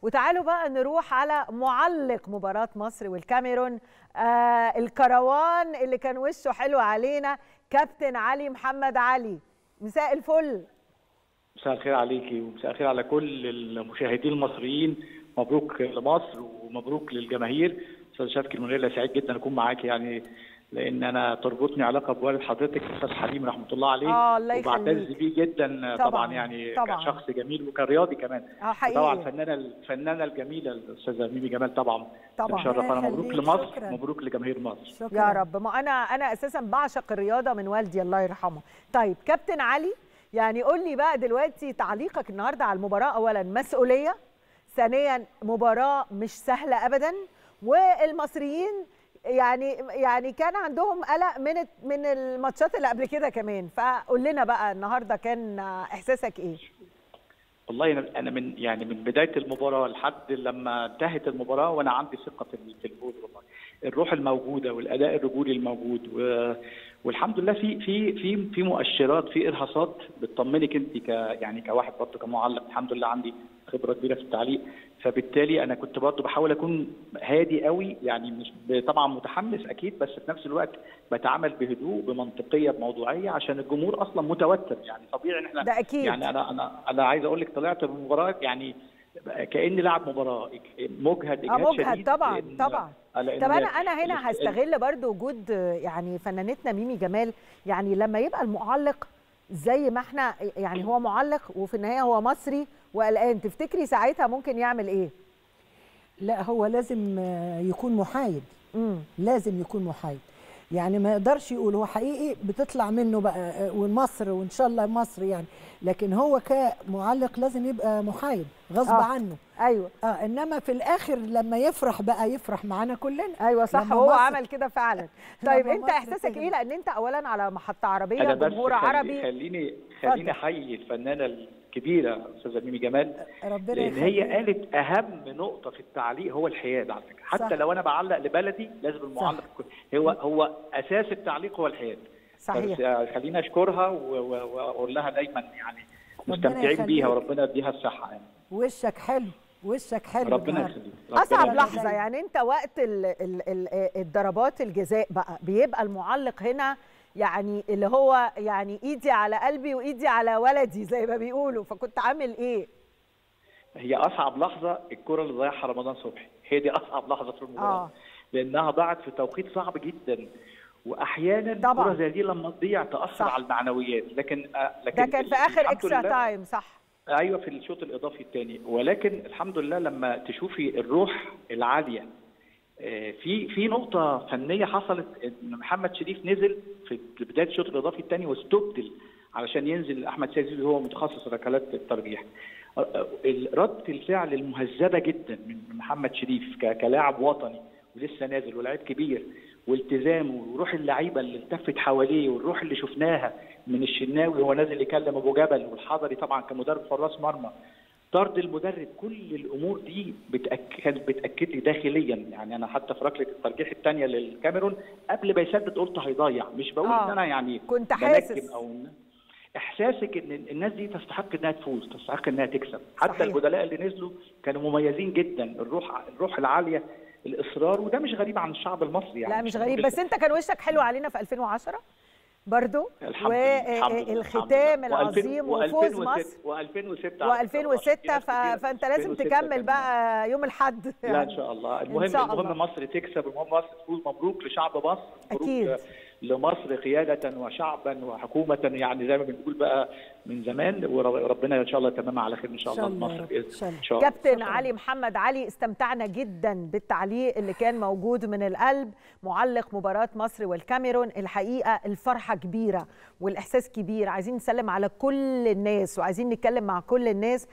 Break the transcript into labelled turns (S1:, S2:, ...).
S1: وتعالوا بقى نروح على معلق مباراة مصر والكاميرون آه الكروان اللي كان وشه حلو علينا كابتن علي محمد علي مساء الفل
S2: مساء الخير عليكي ومساء الخير على كل المشاهدين المصريين مبروك لمصر ومبروك للجماهير استاذ شافكي المنير سعيد جدا اكون معاكي يعني لان انا تربطني علاقه بوالد حضرتك الاستاذ حليم رحمه الله عليه
S1: اه الله يخليك
S2: وبعتز بيه جدا طبعا,
S1: طبعاً،
S2: يعني
S1: طبعاً.
S2: كان شخص جميل وكان رياضي كمان
S1: اه حقيقي
S2: طبعا الفنانه الفنانه الجميله الاستاذه ميمي جمال طبعا
S1: طبعاً.
S2: مشرف انا
S3: الله
S2: مبروك
S3: يخليك،
S2: لمصر
S3: شكراً.
S2: مبروك لجماهير مصر
S3: شكرا
S1: يا رب ما انا انا اساسا بعشق الرياضه من والدي الله يرحمه طيب كابتن علي يعني قول لي بقى دلوقتي تعليقك النهارده على المباراه اولا مسؤوليه ثانيا مباراه مش سهله ابدا والمصريين يعني يعني كان عندهم قلق من من الماتشات اللي قبل كده كمان فقول لنا بقى النهارده كان احساسك ايه
S2: والله انا انا من يعني من بدايه المباراه لحد لما انتهت المباراه وانا عندي ثقه في في الفوز والله الروح الموجوده والاداء الرجولي الموجود و والحمد لله في في في في مؤشرات في ارهاصات بتطمنك انت ك يعني كواحد برضه كمعلق الحمد لله عندي خبره كبيره في التعليق فبالتالي انا كنت برضه بحاول اكون هادي قوي يعني مش طبعا متحمس اكيد بس في نفس الوقت بتعامل بهدوء بمنطقيه بموضوعيه عشان الجمهور اصلا متوتر يعني طبيعي ان احنا
S1: ده اكيد
S2: يعني انا انا انا عايز اقول لك طلعت من المباراه يعني كاني لاعب مباراه مجهد
S1: اه
S2: اجهاد
S1: مجهد
S2: شديد
S1: طبعا
S2: لأن-
S1: طبعا
S2: لأن
S1: طب انا انا
S2: ال-
S1: هنا هستغل برضو وجود يعني فنانتنا ميمي جمال يعني لما يبقى المعلق زي ما احنا يعني هو معلق وفي النهايه هو مصري وقلقان تفتكري ساعتها ممكن يعمل ايه؟
S3: لا هو لازم آه، يكون محايد
S1: امم
S3: لازم يكون محايد يعني ما يقدرش يقول هو حقيقي بتطلع منه بقى آه، ومصر وان شاء الله مصر يعني لكن هو كمعلق لازم يبقى محايد غصب
S1: آه.
S3: عنه
S1: ايوه
S3: اه انما في الاخر لما يفرح بقى يفرح معانا كلنا
S1: ايوه صح
S3: لما
S1: هو
S3: مصر-
S1: عمل كده فعلا طيب
S3: لما
S1: انت
S3: مصر
S1: احساسك
S3: تغلب.
S1: ايه لان انت اولا على محطه عربيه
S2: انا بس
S1: جمهور
S2: خلي-
S1: عربي
S2: خليني
S1: اتفضل.
S2: خليني احيي الفنانه الكبيره استاذه ميمي جمال
S3: ربنا
S2: لان هي
S3: يخليك.
S2: قالت اهم نقطه في التعليق هو الحياد على فكره حتى
S3: صح.
S2: لو انا بعلق لبلدي لازم المعلق يكون هو هو اساس التعليق هو الحياد
S1: صحيح
S2: بس خليني اشكرها و- و- واقول لها دايما يعني
S3: ربنا
S2: مستمتعين
S3: يخليك.
S2: بيها وربنا يديها الصحه يعني
S3: وشك حلو وشك حلو
S2: ربنا
S3: النهاردة.
S2: يخليك ربنا
S1: اصعب
S2: يخليك.
S1: لحظه يعني انت وقت ال ال ال الضربات الجزاء بقى بيبقى المعلق هنا يعني اللي هو يعني ايدي على قلبي وايدي على ولدي زي ما بيقولوا فكنت عامل ايه
S2: هي اصعب لحظه الكره اللي ضيعها رمضان صبحي هي دي اصعب لحظه في المباراه
S1: آه.
S2: آه. لانها ضاعت في توقيت صعب جدا واحيانا
S1: طبعاً.
S2: كره زي دي لما تضيع تاثر
S1: صح.
S2: على المعنويات لكن آه لكن
S1: ده كان في اخر
S2: الحمد
S1: اكسترا
S2: لله-
S1: تايم صح
S2: ايوه في الشوط الاضافي الثاني ولكن الحمد لله لما تشوفي الروح العاليه آه، في في نقطه فنيه حصلت ان محمد شريف نزل في بدايه الشوط الاضافي الثاني واستبدل علشان ينزل احمد سيد زيزو هو متخصص ركلات الترجيح آه، آه، رده الفعل المهذبه جدا من محمد شريف ك- كلاعب وطني ولسه نازل ولاعب كبير والتزامه وروح اللعيبه اللي التفت حواليه والروح اللي شفناها من الشناوي وهو نازل يكلم ابو جبل والحضري طبعا كمدرب حراس مرمى طرد المدرب كل الامور دي بتأك... كانت بتاكد لي داخليا يعني انا حتى في ركله الترجيح الثانيه للكاميرون قبل ما يسدد قلت هيضيع مش بقول
S1: آه.
S2: ان انا يعني
S1: كنت
S2: بنجم
S1: حاسس.
S2: او إن- احساسك ان الناس دي تستحق انها تفوز تستحق انها تكسب حتى
S1: صحيح.
S2: البدلاء اللي نزلوا كانوا مميزين جدا الروح الروح العاليه الاصرار وده مش غريب عن الشعب المصري يعني
S1: لا مش غريب بس انت كان وشك حلو علينا في 2010 برضو
S2: الحمد لله الحمد لله،
S1: والختام
S2: الحمد لله.
S1: العظيم
S2: وألفين-
S1: وفوز
S2: وألفين
S1: مصر
S2: و2006
S1: و2006 ف... فانت لازم تكمل بقى يوم الاحد
S2: لا ان شاء الله المهم
S1: شاء
S2: المهم
S1: الله.
S2: مصر تكسب المهم مصر تفوز مبروك لشعب مصر مبروك
S1: أكيد.
S2: لمصر قيادة وشعبا وحكومة يعني زي ما بنقول بقى من زمان وربنا ان شاء الله يتممها على خير ان شاء
S3: إن شاء
S2: الله
S3: الله
S2: لمصر
S3: يا رب.
S2: بإذن
S3: إن شاء الله.
S2: ان شاء الله
S1: كابتن
S3: شكراً.
S1: علي محمد علي استمتعنا جدا بالتعليق اللي كان موجود من القلب معلق مباراة مصر والكاميرون الحقيقة الفرحة كبيرة والإحساس كبير عايزين نسلم على كل الناس وعايزين نتكلم مع كل الناس